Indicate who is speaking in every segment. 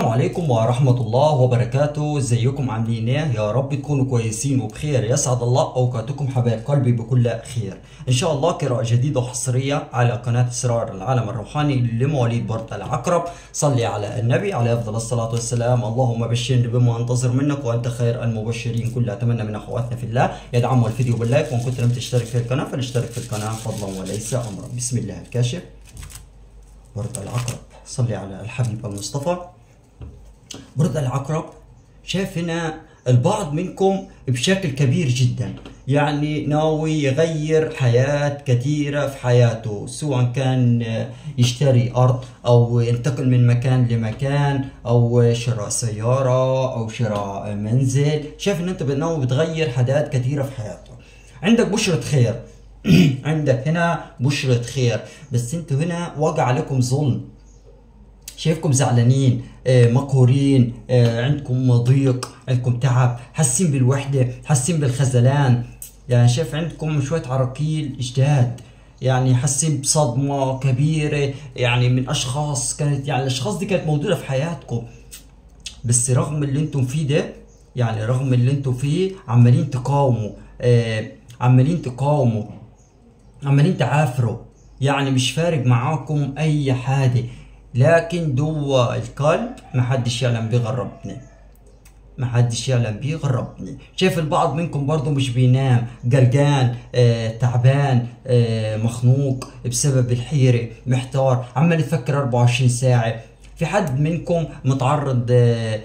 Speaker 1: عليكم ورحمة الله وبركاته ازيكم عاملين ايه يا رب تكونوا كويسين وبخير يسعد الله اوقاتكم حبايب قلبي بكل خير ان شاء الله قراءة جديدة وحصرية على قناة اسرار العالم الروحاني لمواليد برد العقرب صلي على النبي عليه افضل الصلاة والسلام اللهم بشرني بما انتظر منك وانت خير المبشرين كل اتمنى من اخواتنا في الله يدعموا الفيديو باللايك وان كنت لم تشترك في القناة فلاشترك في القناة فضلا وليس امرا بسم الله الكاشف برد العقرب صلي على الحبيب المصطفى برد العقرب شايف هنا البعض منكم بشكل كبير جدا يعني ناوي يغير حياة كثيرة في حياته سواء كان يشتري أرض أو ينتقل من مكان لمكان أو شراء سيارة أو شراء منزل شايف إن أنت ناوي بتغير حاجات كثيرة في حياته عندك بشرة خير عندك هنا بشرة خير بس انتوا هنا وقع عليكم ظلم شايفكم زعلانين آه، مقهورين آه، عندكم ضيق عندكم تعب حاسين بالوحدة حاسين بالخذلان يعني شايف عندكم شوية عراقيل جداد يعني حاسين بصدمة كبيرة يعني من أشخاص كانت يعني الأشخاص دي كانت موجودة في حياتكم بس رغم اللي انتم فيه ده يعني رغم اللي انتم فيه عمالين تقاوموا آه عمالين تقاوموا عمالين تعافروا يعني مش فارق معاكم اي حاجة لكن جوا القلب محدش يعلم بيه غير ربنا محدش يعلم بيه غير ربنا شايف البعض منكم برضه مش بينام قلقان آه، تعبان آه، مخنوق بسبب الحيرة محتار عمال يفكر 24 ساعة في حد منكم متعرض آه،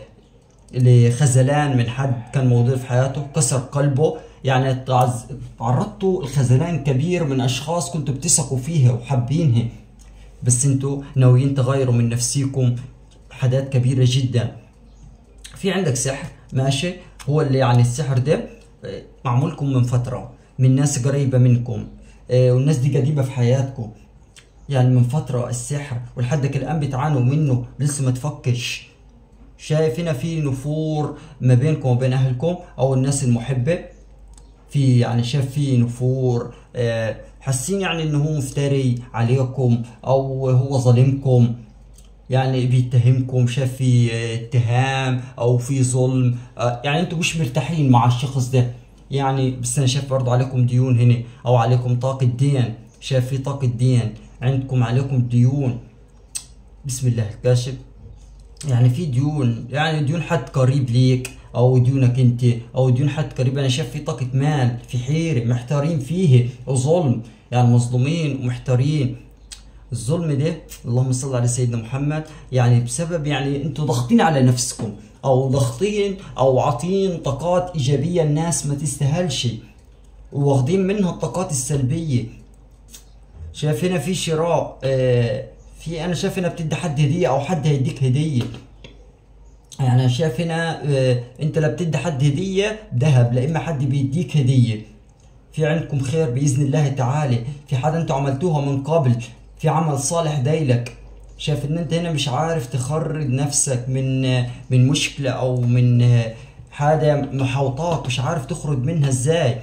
Speaker 1: لخذلان من حد كان موجود في حياته كسر قلبه يعني تعز- تعرضتوا لخذلان كبير من اشخاص كنتوا بتثقوا فيها وحابينها بس انتوا ناويين تغيروا من نفسيكم حاجات كبيرة جدا في عندك سحر ماشي هو اللي يعني السحر ده آه، معمولكم من فترة من ناس قريبة منكم آه، والناس دي قديمة في حياتكم يعني من فترة السحر ولحدك الآن بتعانوا منه لسه ما تفكش شايف هنا في نفور ما بينكم وبين أهلكم أو الناس المحبة في يعني شاف في نفور آه، حاسين يعني انه هو مفتري عليكم او هو ظالمكم يعني بيتهمكم شاف في آه، اتهام او في ظلم آه، يعني انتوا مش مرتاحين مع الشخص ده يعني بس انا شايف برضو عليكم ديون هنا او عليكم طاقة دين شايف في طاقة دين عندكم عليكم ديون بسم الله الكاشف يعني في ديون يعني ديون حد قريب ليك او ديونك انت او ديون حد قريب انا شايف في طاقة مال في حيرة محتارين فيه وظلم يعني مظلومين ومحتارين الظلم ده اللهم صل على سيدنا محمد يعني بسبب يعني انتوا ضاغطين على نفسكم او ضاغطين او عاطين طاقات ايجابية الناس ما تستاهلش واخدين منها الطاقات السلبية شايف هنا في شراء آه في انا شايف هنا بتدي حد هديه او حد هيديك هديه يعني انا شايف هنا آه انت لا بتدي حد هديه ذهب لا اما حد بيديك هديه في عندكم خير باذن الله تعالى في حاجه انتوا عملتوها من قبل في عمل صالح دايلك شايف ان انت هنا مش عارف تخرج نفسك من آه، من مشكله او من آه، حاجه محوطاك مش عارف تخرج منها ازاي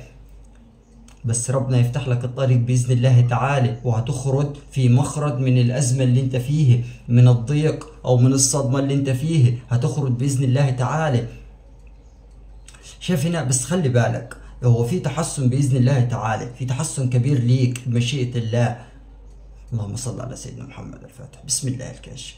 Speaker 1: بس ربنا يفتح لك الطريق بإذن الله تعالى وهتخرج في مخرج من الأزمة اللي انت فيه من الضيق أو من الصدمة اللي انت فيه هتخرج بإذن الله تعالى شايف هنا بس خلي بالك هو في تحسن بإذن الله تعالى في تحسن كبير ليك بمشيئة الله اللهم صل على سيدنا محمد الفاتح بسم الله الكاشف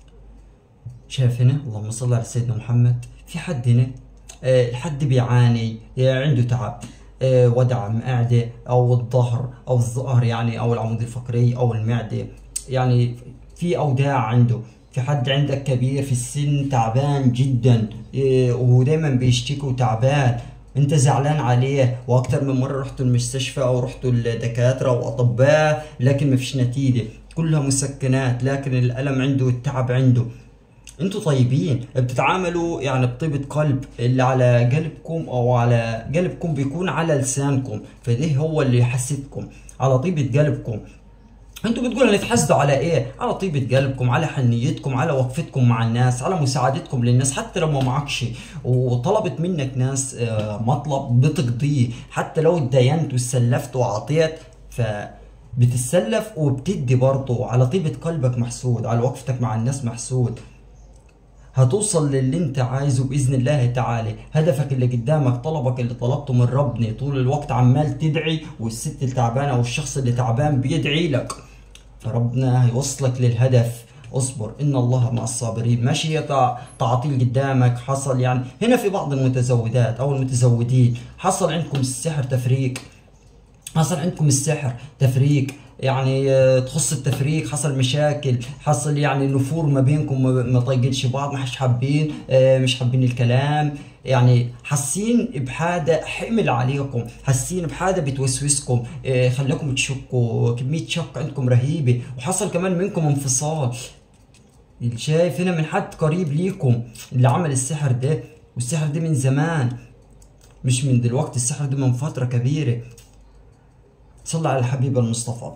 Speaker 1: شايف هنا اللهم صل على سيدنا محمد في حد هنا آه، الحد بيعاني آه، عنده تعب آه، وجع معدة أو الظهر أو الظهر يعني أو العمود الفقري أو المعدة يعني في أوجاع عنده في حد عندك كبير في السن تعبان جدا آه، ودايما بيشتكي وتعبان انت زعلان عليه واكتر من مره رحتوا المستشفى او رحتوا الدكاتره واطباء لكن ما فيش نتيجه كلها مسكنات لكن الالم عنده والتعب عنده انتوا طيبين بتتعاملوا يعني بطيبة قلب اللي على قلبكم او على قلبكم بيكون على لسانكم فده هو اللي يحسدكم على طيبة قلبكم انتوا بتقولوا نتحسدوا على ايه؟ على طيبة قلبكم، على حنيتكم، على وقفتكم مع الناس، على مساعدتكم للناس حتى لو ما معكش وطلبت منك ناس آه، مطلب بتقضيه، حتى لو اتدينت وسلفت وعطيت ف بتتسلف وبتدي برضه على طيبة قلبك محسود، على وقفتك مع الناس محسود. هتوصل للي انت عايزه باذن الله تعالى هدفك اللي قدامك طلبك اللي طلبته من ربنا طول الوقت عمال تدعي والست التعبانه او الشخص اللي تعبان بيدعي لك فربنا هيوصلك للهدف اصبر ان الله مع الصابرين ماشي هي تع- تعطيل قدامك حصل يعني هنا في بعض المتزودات او المتزودين حصل عندكم السحر تفريق حصل عندكم السحر تفريق يعني آه، تخص التفريق حصل مشاكل حصل يعني نفور ما بينكم ما ما طايقينش بعض ما حش حابين آه، مش حابين الكلام يعني حاسين بحاجة حمل عليكم حاسين بحاجة بتوسوسكم آه، خلاكم تشكوا كمية شك عندكم رهيبة وحصل كمان منكم انفصال اللي شايف هنا من حد قريب ليكم اللي عمل السحر ده والسحر ده من زمان مش من دلوقتي السحر ده من فترة كبيرة صلى على الحبيب المصطفى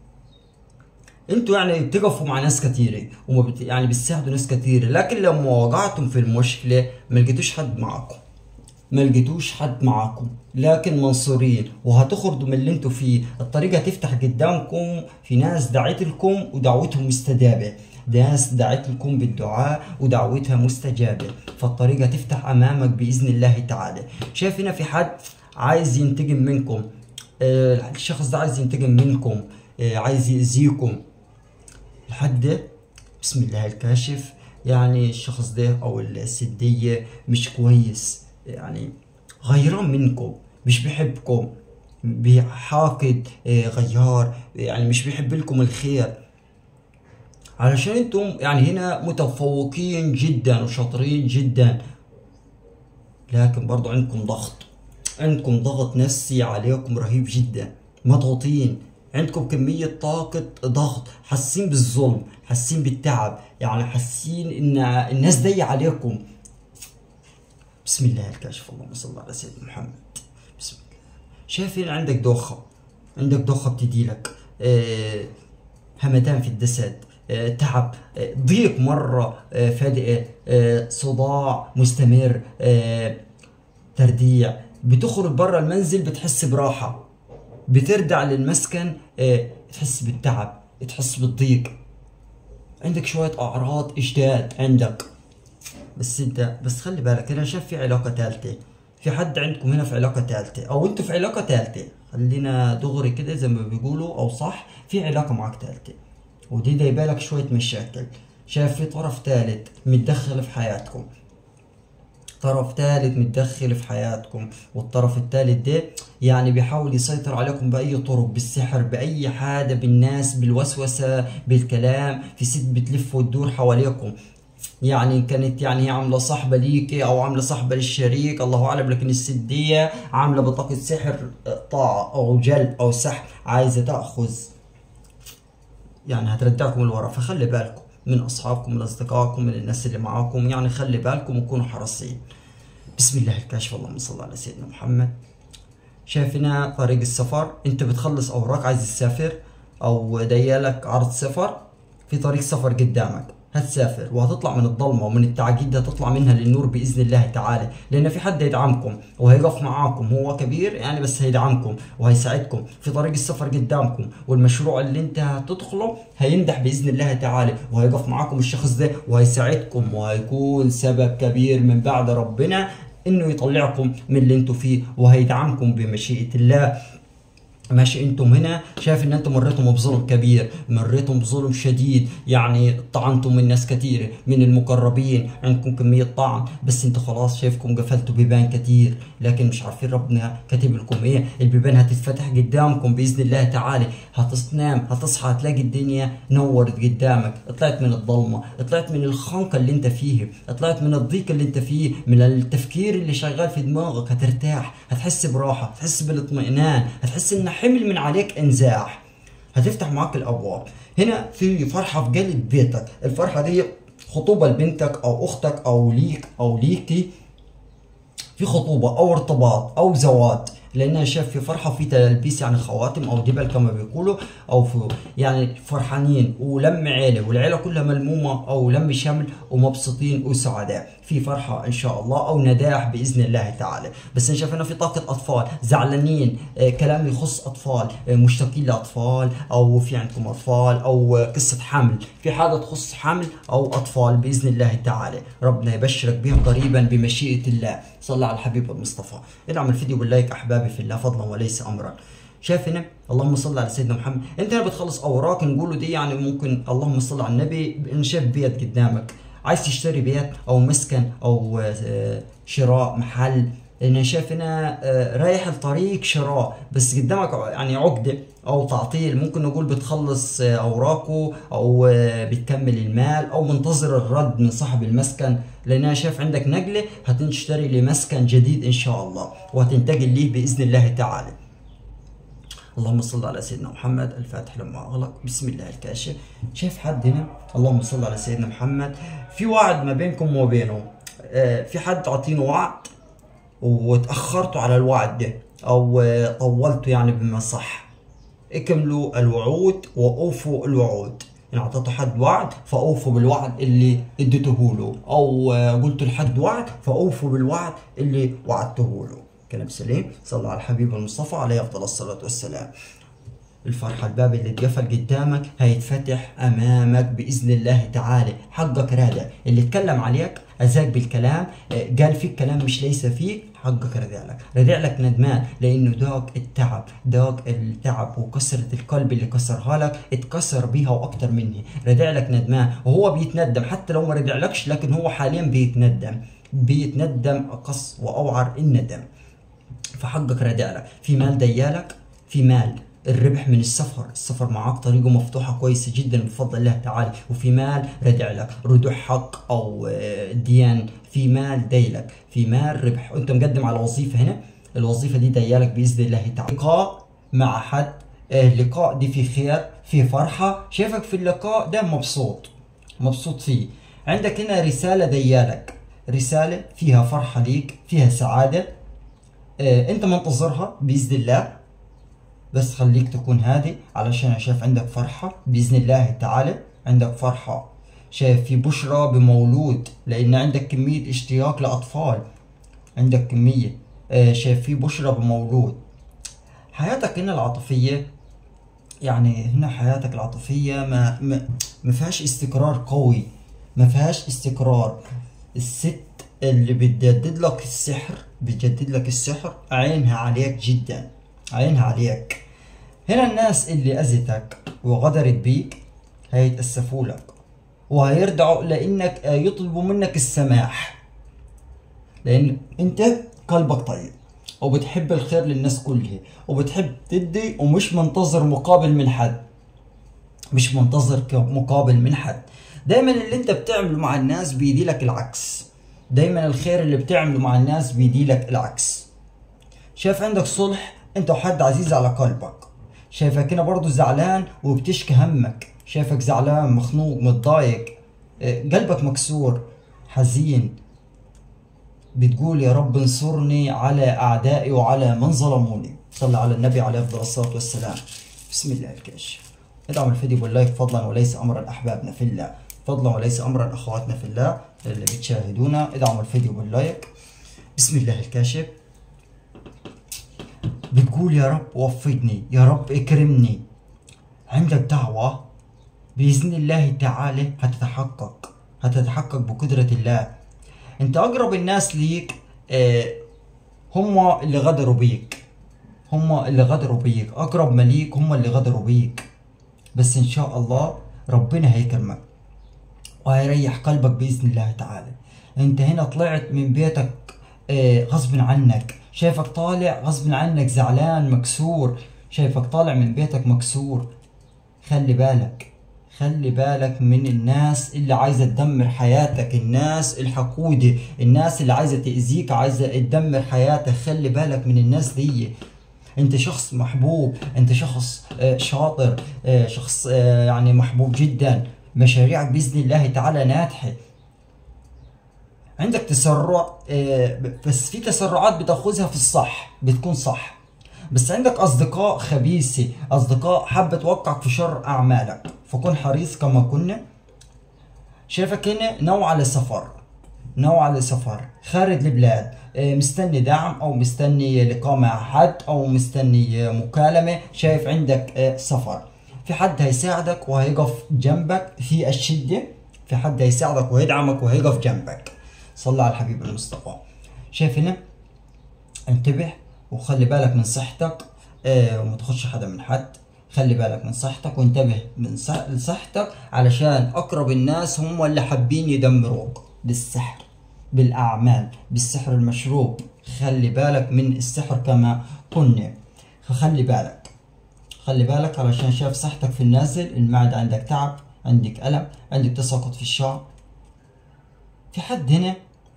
Speaker 1: انتوا يعني بتقفوا مع ناس كتيرة وما بت... يعني بتساعدوا ناس كتيرة لكن لما وقعتم في المشكلة ما لقيتوش حد معاكم ما لقيتوش حد معاكم لكن منصورين وهتخرجوا من اللي انتوا فيه الطريقة هتفتح قدامكم في ناس دعت لكم ودعوتهم مستجابة ناس دعت لكم بالدعاء ودعوتها مستجابة فالطريقة تفتح أمامك بإذن الله تعالى شايف هنا في حد عايز ينتقم منكم آه، الشخص ده عايز ينتقم منكم آه، عايز يأذيكم الحد ده بسم الله الكاشف يعني الشخص ده او السدية مش كويس يعني غيران منكم مش بيحبكم بحاقد آه، غيار يعني مش بيحب لكم الخير علشان انتم يعني هنا متفوقين جدا وشاطرين جدا لكن برضو عندكم ضغط عندكم ضغط نفسي عليكم رهيب جدا مضغوطين عندكم كمية طاقة ضغط حاسين بالظلم حاسين بالتعب يعني حاسين ان الناس ضيق عليكم بسم الله الكاشف اللهم صل على سيدنا محمد بسم الله شايف هنا عندك دوخة عندك دوخة بتديلك آه همدان في الجسد آه، تعب آه، ضيق مرة آه، فادئة آه، صداع مستمر آه، ترديع بتخرج برا المنزل بتحس براحة بترجع للمسكن آه، تحس بالتعب تحس بالضيق عندك شوية أعراض إجداد عندك بس انت بس خلي بالك انا شايف في علاقة ثالثة في حد عندكم هنا في علاقة ثالثة او انتوا في علاقة ثالثة خلينا دغري كده زي ما بيقولوا او صح في علاقة معك ثالثة ودي جايبه لك شوية مشاكل شايف في طرف ثالث متدخل في حياتكم طرف ثالث متدخل في حياتكم والطرف الثالث ده يعني بيحاول يسيطر عليكم بأي طرق بالسحر بأي حاجة بالناس بالوسوسة بالكلام في ست بتلف وتدور حواليكم يعني كانت يعني هي عامله صاحبه ليكي او عامله صاحبه للشريك الله اعلم لكن الست دي عامله بطاقه سحر آه، طاعه او جلب او سحر عايزه تاخذ يعني هترجعكم لورا فخلي بالكم من اصحابكم من اصدقائكم من الناس اللي معاكم يعني خلي بالكم وكونوا حريصين بسم الله الكاشف اللهم صل على سيدنا محمد شايف هنا طريق السفر انت بتخلص اوراق عايز تسافر او ديالك عرض سفر في طريق سفر قدامك هتسافر وهتطلع من الضلمه ومن التعقيد ده هتطلع منها للنور باذن الله تعالى لان في حد هيدعمكم وهيقف معاكم هو كبير يعني بس هيدعمكم وهيساعدكم في طريق السفر قدامكم والمشروع اللي انت هتدخله هينجح باذن الله تعالى وهيقف معاكم الشخص ده وهيساعدكم وهيكون سبب كبير من بعد ربنا انه يطلعكم من اللي انتوا فيه وهيدعمكم بمشيئه الله ماشي انتم هنا شايف ان انتم مريتم بظلم كبير مريتم بظلم شديد يعني طعنتم من ناس كتير من المقربين عندكم كمية طعن بس انتوا خلاص شايفكم قفلتوا بيبان كتير لكن مش عارفين ربنا كاتب لكم ايه البيبان هتتفتح قدامكم باذن الله تعالى هتنام هتصحى هتلاقي الدنيا نورت قدامك طلعت من الضلمه طلعت من الخنقه اللي انت فيه طلعت من الضيق اللي انت فيه من التفكير اللي شغال في دماغك هترتاح هتحس براحه هتحس بالاطمئنان هتحس ان حمل من عليك انزاح هتفتح معاك الابواب هنا في فرحه في قلب بيتك الفرحه دي خطوبه لبنتك او اختك او ليك او ليكي في خطوبة أو ارتباط أو زواج لان انا شايف في فرحه وفي تلبيس يعني خواتم او دبل كما بيقولوا او في يعني فرحانين ولم عيله والعيله كلها ملمومه او لم شمل ومبسوطين وسعداء في فرحه ان شاء الله او نجاح باذن الله تعالى بس انا شايف انه في طاقه اطفال زعلانين آه كلام يخص اطفال آه مشتاقين لاطفال او في عندكم اطفال او آه قصه حمل في حاجه تخص حمل او اطفال باذن الله تعالى ربنا يبشرك بها قريبا بمشيئه الله صلى على الحبيب المصطفى ادعم الفيديو باللايك احبابي في الله فضلا وليس امرا شايف هنا اللهم صل على سيدنا محمد انت هنا بتخلص اوراق نقوله دي يعني ممكن اللهم صل على النبي انا شايف بيت قدامك عايز تشتري بيت او مسكن او شراء محل انا شايف هنا رايح لطريق شراء بس قدامك يعني عقده او تعطيل ممكن نقول بتخلص اوراقه او بتكمل المال او منتظر الرد من صاحب المسكن لان انا شايف عندك نقله هتشتري لمسكن جديد ان شاء الله وهتنتقل ليه باذن الله تعالى اللهم صل على سيدنا محمد الفاتح لما اغلق بسم الله الكاشف شايف حد هنا اللهم صل على سيدنا محمد في وعد ما بينكم وبينه آه في حد عاطينه وعد وتاخرتوا على الوعد ده او طولتوا يعني بما صح اكملوا الوعود واوفوا الوعود يعني اعطيتوا حد وعد فاوفوا بالوعد اللي اديته له او قلتوا لحد وعد فاوفوا بالوعد اللي وعدته له كلام سليم صلى على الحبيب المصطفى عليه افضل الصلاه والسلام الفرحة الباب اللي اتقفل قدامك هيتفتح امامك باذن الله تعالى حقك رادع اللي اتكلم عليك اذاك بالكلام قال فيك كلام مش ليس فيك حقك رادع لك رادع لك ندمان لانه دوق التعب دوق التعب وكسرة القلب اللي كسرها لك اتكسر بيها واكتر مني رادع لك ندمان وهو بيتندم حتى لو ما رادعلكش لكن هو حاليا بيتندم بيتندم اقص واوعر الندم فحقك رادع لك في مال ديالك في مال الربح من السفر السفر معاك طريقه مفتوحة كويسة جدا بفضل الله تعالى وفي مال ردع لك ردوح حق أو ديان في مال ديلك في مال ربح وانت مقدم على وظيفة هنا الوظيفة دي ديالك بإذن الله تعالى لقاء مع حد اللقاء دي في خير في فرحة شايفك في اللقاء ده مبسوط مبسوط فيه عندك هنا رسالة ديالك رسالة فيها فرحة ليك فيها سعادة انت منتظرها بإذن الله بس خليك تكون هادي علشان انا شايف عندك فرحة بإذن الله تعالى عندك فرحة شايف في بشرى بمولود لأن عندك كمية اشتياق لأطفال عندك كمية شايف في بشرى بمولود حياتك هنا العاطفية يعني هنا حياتك العاطفية ما ما, ما فيهاش استقرار قوي ما فيهاش استقرار الست اللي بتجدد لك السحر بتجدد لك السحر عينها عليك جدا عينها عليك هنا الناس اللي أذتك وغدرت بيك هيتأسفوا لك وهيرجعوا لأنك يطلبوا منك السماح لأن أنت قلبك طيب وبتحب الخير للناس كلها وبتحب تدي ومش منتظر مقابل من حد مش منتظر مقابل من حد دايما اللي انت بتعمله مع الناس بيدي لك العكس دايما الخير اللي بتعمله مع الناس بيدي لك العكس شايف عندك صلح انت وحد عزيز على قلبك شايفك هنا برضو زعلان وبتشكي همك شايفك زعلان مخنوق متضايق قلبك مكسور حزين بتقول يا رب انصرني على اعدائي وعلى من ظلموني صلى على النبي عليه افضل الصلاه والسلام بسم الله الكاشف ادعم الفيديو باللايك فضلا وليس امرا احبابنا في الله فضلا وليس امرا اخواتنا في الله اللي بتشاهدونا ادعموا الفيديو باللايك بسم الله الكاشف بتقول يا رب وفقني يا رب اكرمني عندك دعوة بإذن الله تعالى هتتحقق هتتحقق بقدرة الله انت اقرب الناس ليك اه هم اللي غدروا بيك هم اللي غدروا بيك اقرب ما ليك هم اللي غدروا بيك بس ان شاء الله ربنا هيكرمك وهيريح قلبك باذن الله تعالى انت هنا طلعت من بيتك اه غصب عنك شايفك طالع غصب عنك زعلان مكسور شايفك طالع من بيتك مكسور خلي بالك خلي بالك من الناس اللي عايزة تدمر حياتك الناس الحقودة الناس اللي عايزة تأذيك عايزة تدمر حياتك خلي بالك من الناس دي انت شخص محبوب انت شخص شاطر شخص يعني محبوب جدا مشاريعك بإذن الله تعالى ناجحة عندك تسرع بس في تسرعات بتاخذها في الصح بتكون صح بس عندك اصدقاء خبيثه اصدقاء حابه توقعك في شر اعمالك فكن حريص كما كنا شايفك هنا نوع للسفر نوع للسفر خارج البلاد آه، مستني دعم او مستني لقاء مع حد او مستني مكالمة شايف عندك آه، سفر في حد هيساعدك وهيقف جنبك في الشدة في حد هيساعدك وهيدعمك وهيقف جنبك صلى على الحبيب المصطفى شايف هنا انتبه وخلي بالك من صحتك اه وما تاخدش حدا من حد خلي بالك من صحتك وانتبه من صحتك علشان اقرب الناس هم اللي حابين يدمروك بالسحر بالاعمال بالسحر المشروب خلي بالك من السحر كما قلنا خلي بالك خلي بالك علشان شايف صحتك في النازل المعدة عندك تعب عندك ألم عندك تساقط في الشعر في حد هنا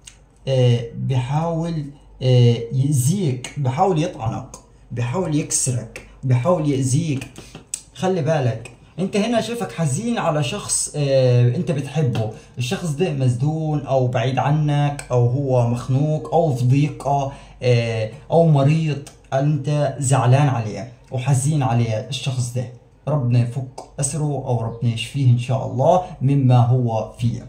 Speaker 1: آه بيحاول آه يأذيك بيحاول يطعنك بيحاول يكسرك بيحاول يأذيك خلي بالك انت هنا شايفك حزين على شخص اه انت بتحبه الشخص ده مسدون او بعيد عنك او هو مخنوق او في ضيقة اه او مريض انت زعلان عليه وحزين عليه الشخص ده ربنا يفك اسره او ربنا يشفيه ان شاء الله مما هو فيه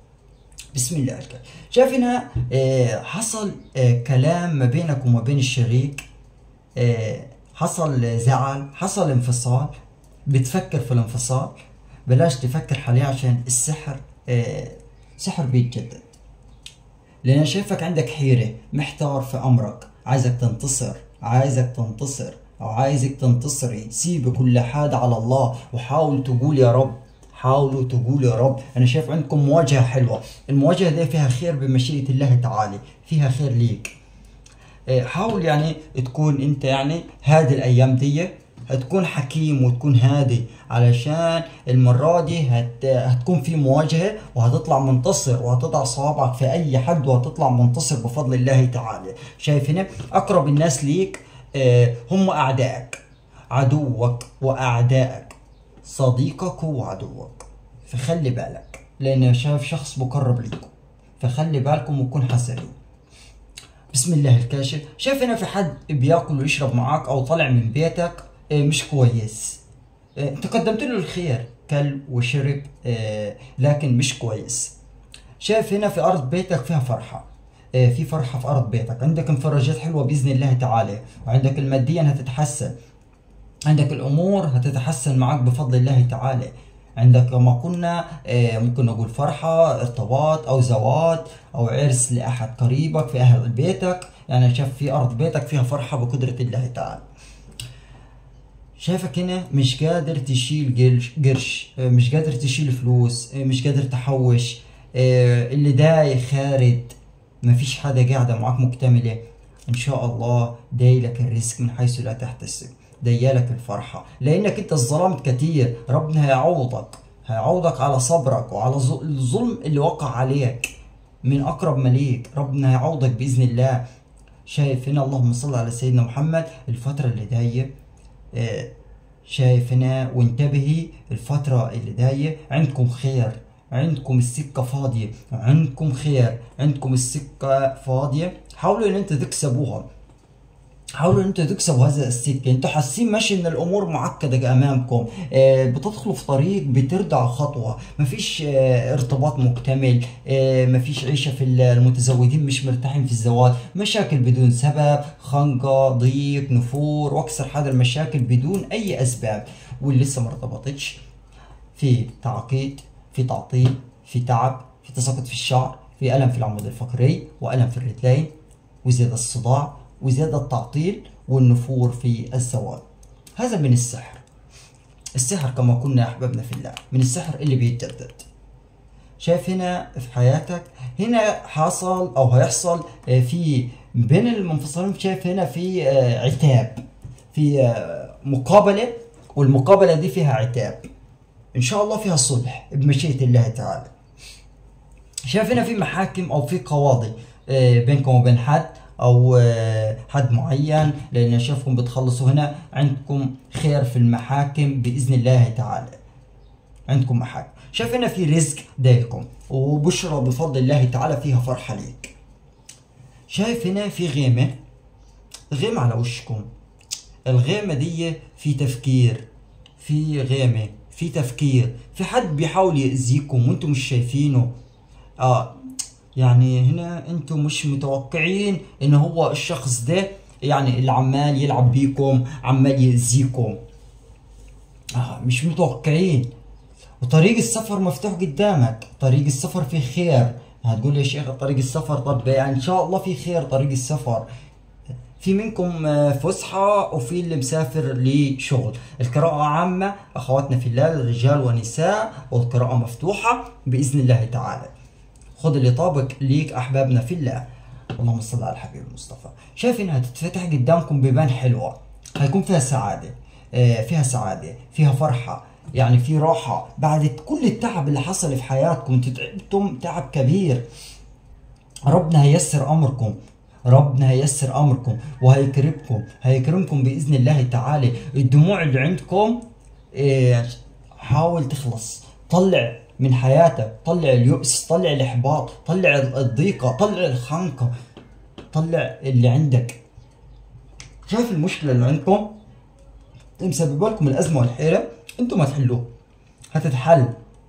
Speaker 1: بسم الله الكريم شايف هنا اه حصل اه كلام ما بينك وما بين الشريك اه حصل زعل حصل انفصال بتفكر في الانفصال بلاش تفكر حاليا عشان السحر آه سحر بيتجدد لان شايفك عندك حيرة محتار في امرك عايزك تنتصر عايزك تنتصر او عايزك تنتصري سيب كل حاجة على الله وحاول تقول يا رب حاولوا تقولوا يا رب انا شايف عندكم مواجهة حلوة المواجهة دي فيها خير بمشيئة الله تعالى فيها خير ليك حاول يعني تكون انت يعني هذه الايام دي هتكون حكيم وتكون هادي علشان المرة دي هت... هتكون في مواجهة وهتطلع منتصر وهتضع صوابعك في أي حد وهتطلع منتصر بفضل الله تعالى شايف هنا أقرب الناس ليك آه هم أعدائك عدوك وأعدائك صديقك وعدوك فخلي بالك لأن شايف شخص مقرب ليكم فخلي بالكم وكون حذرين بسم الله الكاشف شايف هنا في حد بياكل ويشرب معاك او طالع من بيتك مش كويس انت قدمت له الخير كل وشرب لكن مش كويس شايف هنا في ارض بيتك فيها فرحه في فرحه في ارض بيتك عندك انفراجات حلوه باذن الله تعالى وعندك الماديا هتتحسن عندك الامور هتتحسن معك بفضل الله تعالى عندك ما قلنا ممكن نقول فرحة ارتباط أو زواج أو عرس لأحد قريبك في أهل بيتك يعني شايف في أرض بيتك فيها فرحة بقدرة الله تعالى شايفك هنا مش قادر تشيل قرش مش قادر تشيل فلوس مش قادر تحوش اللي داي خارج مفيش حدا قاعدة معاك مكتملة إن شاء الله دايلك الرزق من حيث لا تحتسب ديالك الفرحة لأنك أنت ظلمت كتير ربنا هيعوضك هيعوضك على صبرك وعلى الظلم اللي وقع عليك من أقرب مليك ربنا هيعوضك بإذن الله شايف هنا اللهم صل على سيدنا محمد الفترة اللي جاية شايف هنا وانتبهي الفترة اللي جاية عندكم خير عندكم السكة فاضية عندكم خير عندكم السكة فاضية حاولوا ان انت تكسبوها حاولوا ان انتوا تكسبوا هذا السكه انتوا حاسين ماشي ان الامور معقده امامكم آه بتدخلوا في طريق بترجعوا خطوه مفيش آه ارتباط مكتمل آه مفيش عيشه في المتزوجين مش مرتاحين في الزواج مشاكل بدون سبب خنقه ضيق نفور واكثر هذا المشاكل بدون اي اسباب واللي لسه ما ارتبطتش في تعقيد في تعطيل في تعب في تساقط في الشعر في الم في العمود الفقري والم في الرجلين وزياده الصداع وزيادة التعطيل والنفور في الزواج هذا من السحر السحر كما قلنا يا أحبابنا في الله من السحر اللي بيتجدد شايف هنا في حياتك هنا حصل أو هيحصل في بين المنفصلين شايف هنا في عتاب في مقابلة والمقابلة دي فيها عتاب إن شاء الله فيها صلح بمشيئة الله تعالى شايف هنا في محاكم أو في قواضي بينكم وبين حد او حد معين لان شايفكم بتخلصوا هنا عندكم خير في المحاكم باذن الله تعالى عندكم محاكم شايف هنا في رزق دايلكم وبشرى بفضل الله تعالى فيها فرحه ليك شايف هنا في غيمه غيمه على وشكم الغيمة دي في تفكير في غيمة في تفكير في حد بيحاول يأذيكم وانتم مش شايفينه اه يعني هنا انتم مش متوقعين ان هو الشخص ده يعني اللي عمال يلعب بيكم عمال يأذيكم آه مش متوقعين وطريق السفر مفتوح قدامك طريق السفر فيه خير هتقول يا شيخ طريق السفر طب يعني ان شاء الله في خير طريق السفر في منكم آه، فسحة وفي اللي مسافر لشغل القراءة عامة أخواتنا في الله رجال ونساء والقراءة مفتوحة بإذن الله تعالى خذ اللي طابق ليك أحبابنا في الله اللهم صل على الحبيب المصطفى شايف انها تتفتح قدامكم بيبان حلوة هيكون فيها سعادة آه، فيها سعادة فيها فرحة يعني في راحة بعد كل التعب اللي حصل في حياتكم انتوا تعبتم تعب كبير ربنا هيسر امركم ربنا هيسر امركم وهيكرمكم هيكرمكم باذن الله تعالى الدموع اللي عندكم إيه، حاول تخلص طلع من حياتك طلع اليأس طلع الاحباط طلع الضيقة طلع الخنقة طلع اللي عندك شايف المشكلة اللي عندكم مسببه لكم الازمة والحيرة انتم ما تحلوه هتتحل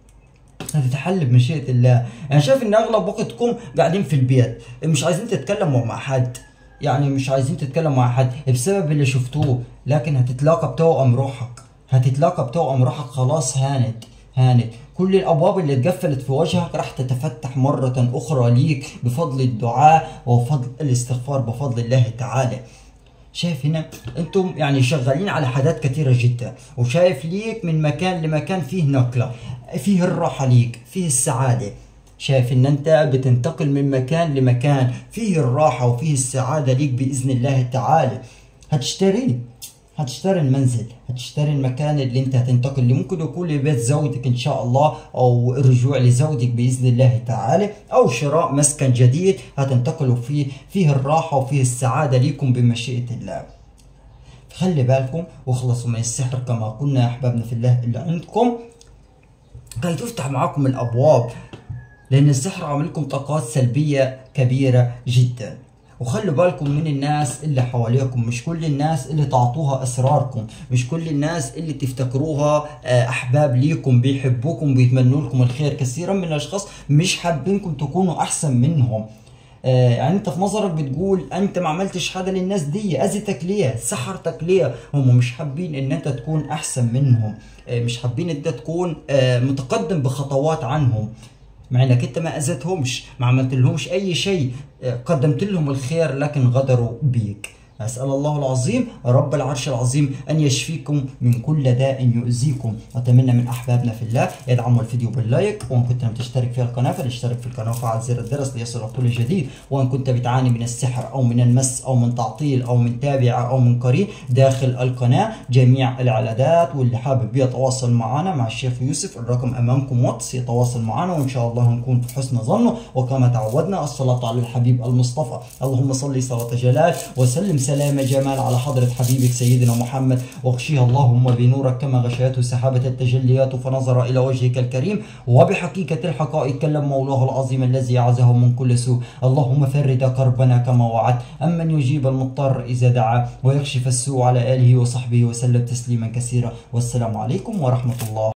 Speaker 1: هتتحل بمشيئة الله يعني شايف ان اغلب وقتكم قاعدين في البيت مش عايزين تتكلموا مع حد يعني مش عايزين تتكلموا مع حد بسبب اللي شفتوه لكن هتتلاقى بتوأم روحك هتتلاقى بتوأم روحك خلاص هانت هانت كل الابواب اللي اتقفلت في وجهك راح تتفتح مرة اخرى ليك بفضل الدعاء وفضل الاستغفار بفضل الله تعالى شايف هنا انتم يعني شغالين على حاجات كثيره جدا وشايف ليك من مكان لمكان فيه نقله فيه الراحه ليك فيه السعاده شايف ان انت بتنتقل من مكان لمكان فيه الراحه وفيه السعاده ليك باذن الله تعالى هتشتري هتشتري المنزل هتشتري المكان اللي انت هتنتقل اللي ممكن يكون لبيت زوجتك ان شاء الله او الرجوع لزوجك باذن الله تعالى او شراء مسكن جديد هتنتقلوا فيه فيه الراحه وفيه السعاده ليكم بمشيئه الله خلي بالكم واخلصوا من السحر كما قلنا يا احبابنا في الله اللي عندكم كي تفتح معاكم الابواب لان السحر عامل لكم طاقات سلبيه كبيره جدا وخلوا بالكم من الناس اللي حواليكم مش كل الناس اللي تعطوها اسراركم مش كل الناس اللي تفتكروها آه، احباب ليكم بيحبوكم بيتمنوا لكم الخير كثيرا من الاشخاص مش حابينكم تكونوا احسن منهم آه، يعني انت في نظرك بتقول انت ما عملتش حاجه للناس دي اذيتك ليه سحرتك ليه هم مش حابين ان انت تكون احسن منهم آه، مش حابين ان انت تكون آه، متقدم بخطوات عنهم مع انك انت ما اذيتهمش ما عملت لهمش اي شيء آه، قدمت لهم الخير لكن غدروا بيك أسأل الله العظيم رب العرش العظيم أن يشفيكم من كل داء يؤذيكم أتمنى من أحبابنا في الله يدعموا الفيديو باللايك وإن كنت لم تشترك في القناة فلاشترك في القناة وفعل زر الجرس ليصلك كل جديد وإن كنت بتعاني من السحر أو من المس أو من تعطيل أو من تابع أو من قرين داخل القناة جميع الإعلانات واللي حابب يتواصل معنا مع الشيخ يوسف الرقم أمامكم واتس يتواصل معنا وإن شاء الله نكون في حسن ظنه وكما تعودنا الصلاة على الحبيب المصطفى اللهم صل صلاة جلال وسلم سلام جمال على حضرة حبيبك سيدنا محمد واغشيها اللهم بنورك كما غشيته سحابة التجليات فنظر إلى وجهك الكريم وبحقيقة الحقائق كلم مولاه العظيم الذي أعزه من كل سوء اللهم فرد كربنا كما وعدت أمن يجيب المضطر إذا دعا ويكشف السوء على آله وصحبه وسلم تسليما كثيرا والسلام عليكم ورحمة الله